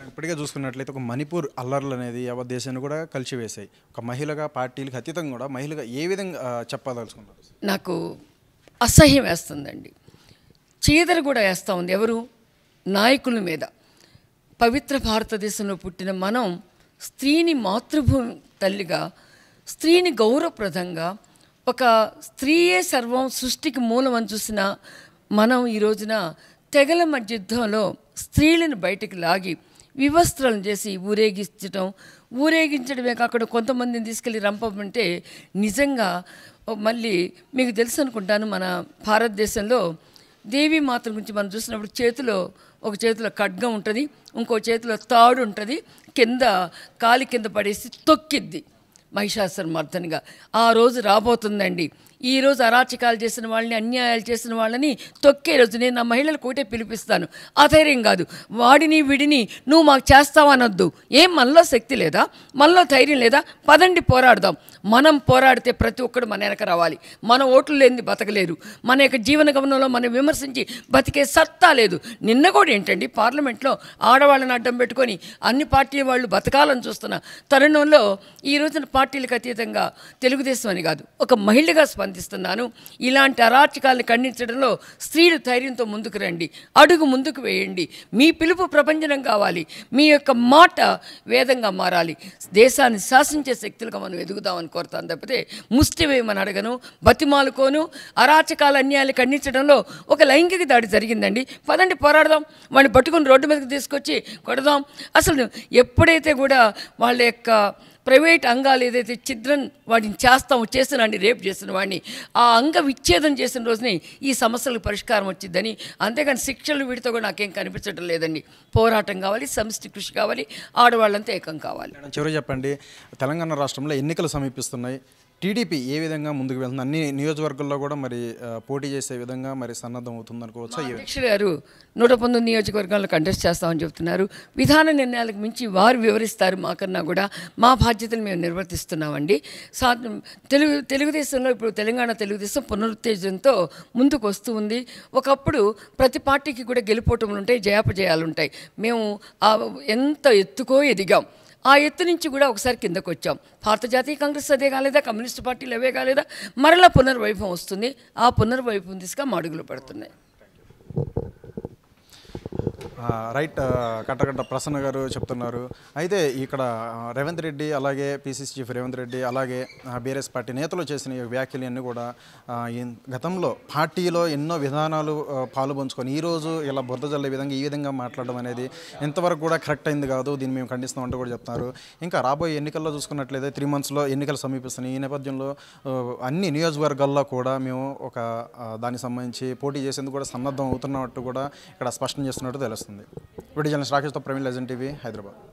ఇప్పటికే చూసుకున్నట్లయితే ఒక మణిపూర్ అల్లర్లు అనేది యావత్ దేశాన్ని కూడా కలిసివేశాయి ఒక మహిళగా పార్టీలకు అతీతంగా కూడా మహిళగా ఏ విధంగా ఆ, చెప్పదలుచుకున్నారు నాకు అసహ్యం వేస్తుందండి చీదర కూడా వేస్తూ ఉంది ఎవరు నాయకుల మీద పవిత్ర భారతదేశంలో పుట్టిన మనం స్త్రీని మాతృభూమి తల్లిగా స్త్రీని గౌరవప్రదంగా ఒక స్త్రీయే సర్వం సృష్టికి మూలం అని చూసిన మనం ఈ రోజున తెగల మధ్య యుద్ధంలో స్త్రీలను బయటికి లాగి వివస్త్రాలను చేసి ఊరేగించడం ఊరేగించడమే కాకుండా కొంతమందిని తీసుకెళ్ళి రంపమంటే నిజంగా ఓ మళ్ళీ మీకు తెలుసు అనుకుంటాను మన భారతదేశంలో దేవీ మాత గురించి మనం చూసినప్పుడు చేతిలో ఒక చేతిలో ఖడ్గం ఉంటుంది ఇంకో చేతిలో తాడు ఉంటుంది కింద కాలి కింద పడేసి తొక్కిద్ది మహిషాసుర మర్దనిగా ఆ రోజు రాబోతుందండి ఈ రోజు అరాచకాలు చేసిన వాళ్ళని అన్యాయాలు చేసిన వాళ్ళని తొక్కే రోజు నేను నా మహిళలకు ఒకటే పిలిపిస్తాను అధైర్యం కాదు వాడిని వీడిని నువ్వు మాకు చేస్తావనొద్దు ఏం మనలో శక్తి లేదా మనలో ధైర్యం లేదా పదండి పోరాడదాం మనం పోరాడితే ప్రతి ఒక్కడు మన వెనక రావాలి మన ఓట్లు లేనిది బతకలేరు మన యొక్క జీవన గమనంలో మనం విమర్శించి బతికే సత్తా లేదు నిన్న కూడా ఏంటండి పార్లమెంట్లో ఆడవాళ్ళని అడ్డం పెట్టుకొని అన్ని పార్టీల వాళ్ళు బతకాలని చూస్తున్న తరుణంలో ఈ రోజున పార్టీలకు అతీతంగా తెలుగుదేశం అని కాదు ఒక మహిళగా స్పందిస్తున్నాను ఇలాంటి అరాచకాలను ఖండించడంలో స్త్రీలు ధైర్యంతో ముందుకు రండి అడుగు ముందుకు వేయండి మీ పిలుపు ప్రపంచనం కావాలి మీ యొక్క మాట వేదంగా మారాలి దేశాన్ని శాసించే శక్తులుగా మనం ఎదుగుదామని కోరుతాను తప్పితే ముష్టి వేయమని అడగను బతిమాలుకోను అరాచకాల అన్యాయాలు ఖండించడంలో ఒక లైంగిక దాడి జరిగిందండి పదండి పోరాడదాం వాడిని పట్టుకుని రోడ్డు మీదకి తీసుకొచ్చి కొడదాం అసలు ఎప్పుడైతే కూడా వాళ్ళ యొక్క ప్రైవేట్ అంగాలు ఏదైతే ఛిద్రం వాడిని చేస్తామో చేసిన వాడిని రేపు చేసిన వాడిని ఆ అంగ విచ్ఛేదం చేసిన రోజునే ఈ సమస్యలకు పరిష్కారం వచ్చిందని అంతేగాని శిక్షలు వీటితో కూడా నాకేం కనిపించడం లేదండి పోరాటం కావాలి సమిష్టి కృషి కావాలి ఆడవాళ్ళంతా ఏకం కావాలి మేడం చివరి చెప్పండి తెలంగాణ రాష్ట్రంలో ఎన్నికలు సమీపిస్తున్నాయి టీడీపీ ఏ విధంగా ముందుకు వెళ్తుంది అన్ని నియోజకవర్గాల్లో కూడా మరి ఆ, పోటీ చేసే విధంగా మరి సన్నద్ధం అవుతుంది అనుకోవచ్చా ఏ అధ్యక్షులు గారు నూట పంతొమ్మిది నియోజకవర్గాల్లో కంటెస్ట్ చేస్తామని చెప్తున్నారు విధాన నిర్ణయాలకు మించి వారు వివరిస్తారు మాకన్నా కూడా మా బాధ్యతను మేము నిర్వర్తిస్తున్నామండి సా తెలుగు తెలుగుదేశంలో ఇప్పుడు తెలంగాణ తెలుగుదేశం పునరుత్తేజంతో ముందుకు వస్తూ ఉంది ఒకప్పుడు ప్రతి పార్టీకి కూడా గెలుపోవటములు ఉంటాయి జయాపజయాలు ఉంటాయి మేము ఆ ఎంత ఎత్తుకో ఎదిగాం ఆ ఎత్తు నుంచి కూడా ఒకసారి కిందకు వచ్చాం భారత జాతీయ కాంగ్రెస్ అదే కాలేదా కమ్యూనిస్ట్ పార్టీలు అవే కాలేదా మరలా పునర్వైభవం వస్తుంది ఆ పునర్వైభవం దిశగా మా అడుగులు పడుతున్నాయి ఆ, రైట్ ఆ, కట్టకట్ట ప్రసన్న గారు చెప్తున్నారు అయితే ఇక్కడ ఆ, రేవంత్ రెడ్డి అలాగే పిసిసి చీఫ్ రేవంత్ రెడ్డి అలాగే బీఆర్ఎస్ పార్టీ నేతలు చేసిన ఈ వ్యాఖ్యలు అన్నీ కూడా ఆ, ఈ గతంలో పార్టీలో ఎన్నో విధానాలు ఆ, పాలు పంచుకొని ఈరోజు ఇలా బురద జల్లే విధంగా ఈ విధంగా మాట్లాడడం అనేది ఎంతవరకు కూడా కరెక్ట్ అయింది కాదు దీన్ని మేము ఖండిస్తామంటూ కూడా చెప్తున్నారు ఇంకా రాబోయే ఎన్నికల్లో చూసుకున్నట్లయితే త్రీ మంత్స్లో ఎన్నికలు సమీపిస్తున్నాయి ఈ నేపథ్యంలో ఆ, అన్ని నియోజకవర్గాల్లో కూడా మేము ఒక ఆ, దానికి సంబంధించి పోటీ చేసేందుకు కూడా సన్నద్ధం అవుతున్నట్టు కూడా ఇక్కడ స్పష్టం చేస్తున్నట్టు తెలుస్తుంది వీడియో జర్నలిస్ట్ రాకేష్తో ప్రవీణ్ లెజెండ్ టీవీ హైదరాబాద్